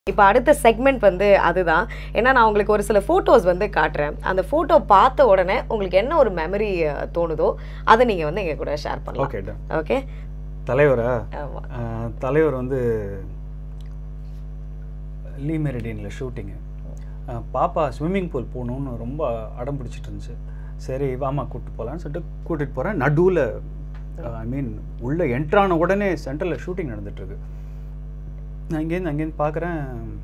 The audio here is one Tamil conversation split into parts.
இப்போ அடுத்த செக்மெண்ட் வந்து அதுதான் ஏன்னா நான் உங்களுக்கு ஒரு சில ஃபோட்டோஸ் வந்து காட்டுறேன் அந்த ஃபோட்டோ பார்த்த உடனே உங்களுக்கு என்ன ஒரு மெமரி தோணுதோ அதை நீங்கள் வந்து எங்கள் கூட ஷேர் பண்ணலாம் ஓகே டன் ஓகே தலைவரா ஆமாம் அஹ், தலைவர் வந்து லீ மெரிடியனில் ஷூட்டிங்கு பாப்பா ஸ்விம்மிங் பூல் போகணுன்னு ரொம்ப அடம் பிடிச்சிட்டு இருந்துச்சு சரி வாமா கூப்பிட்டு போகலான்னு சொல்லிட்டு கூட்டிகிட்டு போகிறேன் நடுவில் ஐ மீன் உள்ளே என்ட்ரான உடனே சென்டரில் ஷூட்டிங் நடந்துட்டுருக்கு நான் இங்கேருந்து அங்கேருந்து பார்க்குறேன்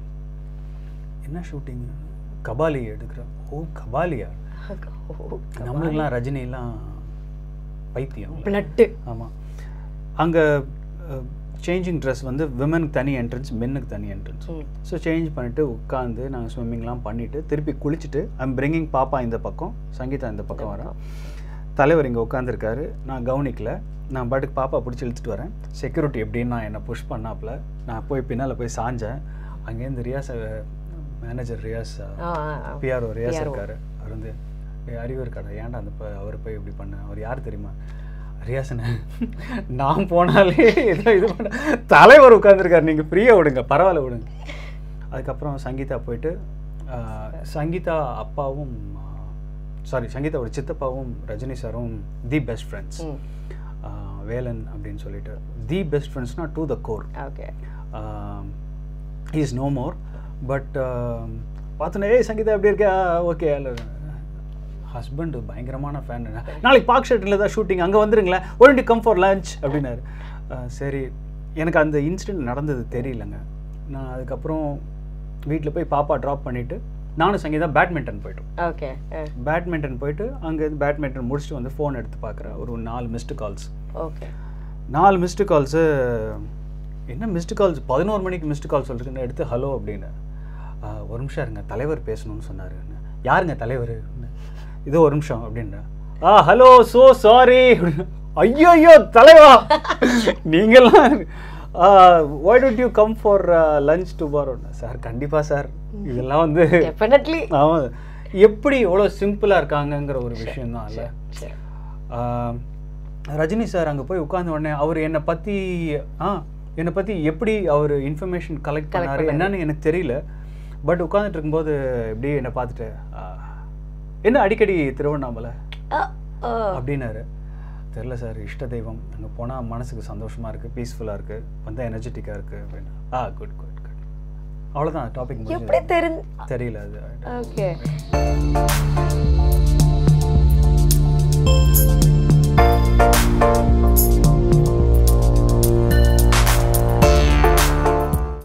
என்ன ஷூட்டிங் கபாலி எடுக்கிறேன் ஓ கபாலியா நம்மளுக்கெல்லாம் ரஜினிலாம் பைத்தியம் பிளட்டு ஆமாம் அங்கே சேஞ்சிங் ட்ரெஸ் வந்து விமனுக்கு தனி என்ட்ரன்ஸ் மென்னுக்கு தனி என்ட்ரன்ஸ் ம். ஸோ சேஞ்ச் பண்ணிவிட்டு உட்காந்து நாங்கள் ஸ்விம்மிங்லாம் பண்ணிவிட்டு திருப்பி குளிச்சுட்டு ஐம் பிரிங்கிங் பாப்பா இந்த பக்கம் சங்கீதா இந்த பக்கம் வரேன் தலைவர் இங்கே உட்காந்துருக்காரு நான் கவனிக்கல நான் பாட்டுக்கு பாப்பா பிடிச்சி இழுத்துட்டு வரேன் செக்யூரிட்டி எப்படின்னு நான் என்னை புஷ் பண்ணாப்புல நான் போய் பின்னால் போய் சாஞ்சேன் அங்கேருந்து ரியாஸ் மேனேஜர் ரியாஸ் ஆ ஆ, ஆ. PRO Riyaz PRO. இருக்காரு அவர் வந்து "ஏய், அறிவு இருக்காடா ஏன்டா அந்த ப- அவர் போய் இப்படி பண்ண அவர் யார் தெரியுமா ரியாசன நான் போனாலே ஏதோ இது பண்ண தலைவர் உட்காந்துருக்காரு நீங்கள் ஃப்ரீயாக விடுங்க பரவாயில்ல விடுங்க அதுக்கப்புறம் சங்கீதா போயிட்டு ஆஹ், சங்கீதா அப்பாவும் சாரி சங்கீதாவோட சித்தப்பாவும் ரஜினி சாரும் தி பெஸ்ட் ஃப்ரெண்ட்ஸ் ம் வேலன் அப்படின்னு சொல்லிட்டு தி பெஸ்ட் ஃப்ரெண்ட்ஸ்னா to the core okay is no more but பார்த்தோன்னே ஏய் சங்கீதா எப்படி இருக்கா ஓகே ஹஸ்பண்ட் பயங்கரமான ஃபேன் நாளைக்கு பார்க் ஷெட்டில் தான் ஷூட்டிங் அங்கே வந்துருங்களேன் ஒன் கம் ஃபார் லஞ்ச் அப்படின்னாரு அஹ், சரி எனக்கு அந்த இன்சிடென்ட் நடந்தது தெரியலங்க நான் அதுக்கப்புறம் வீட்டில் போய் பாப்பா ட்ராப் பண்ணிவிட்டு நானும் சங்கீதா பேட்மிண்டன் போயிட்டோம் ஓகே பேட்மிண்டன் போயிட்டு அங்கே பேட்மிண்டன் முடிச்சுட்டு வந்து ஃபோன் எடுத்து பார்க்குறேன் ஒரு நாலு மிஸ்டு கால்ஸ் ஓகே நாலு மிஸ்டு கால்ஸு என்ன மிஸ்டு கால்ஸ் பதினோரு மணிக்கு மிஸ்டு கால் சொல்லிருக்கேன் எடுத்து ஹலோ அப்படின்னு "ஆ, ஒரு நிமிஷம் இருங்க தலைவர் பேசணும்னு சொன்னார் யாருங்க தலைவர் இதோ ஒரு நிமிஷம் அப்படின்னா ஆ ஹலோ சோ சாரி ஐயோ ஐயோ தலைவா நீங்கெல்லாம் why don't you come for lunch tomorrow sir கண்டிப்பாக சார் இதெல்லாம் வந்து டெஃபினெட்லி ஆமாம் எப்படி எவ்வளோ சிம்பிளாக இருக்காங்கங்கிற ஒரு விஷயம் தான் இல்லை சரி ஆஹ் ரஜினி சார் அங்கே போய் உட்கார்ந்த உடனே அவர் என்னை பற்றி ஆ என்னை பற்றி எப்படி அவர் இன்ஃபர்மேஷன் கலெக்ட் பண்ணாரு என்னன்னு எனக்கு தெரியல பட் உட்காந்துட்டு இருக்கும்போது இப்படி என்னை பார்த்துட்டு ஆ, என்ன அடிக்கடி திருவண்ணாமலை ஆ, ஆ. அப்படின்னாரு தெரில சார் இஷ்ட தெய்வம் அங்கே போனால் மனசுக்கு சந்தோஷமாக இருக்குது பீஸ்ஃபுல்லாக இருக்குது வந்தால் எனர்ஜெட்டிக்காக இருக்குது அப்படின்னு ஆ குட் குட் குட் அவ்வளோதான் டாபிக் எப்படி தெரிஞ்சு தெரியல அது ஓகே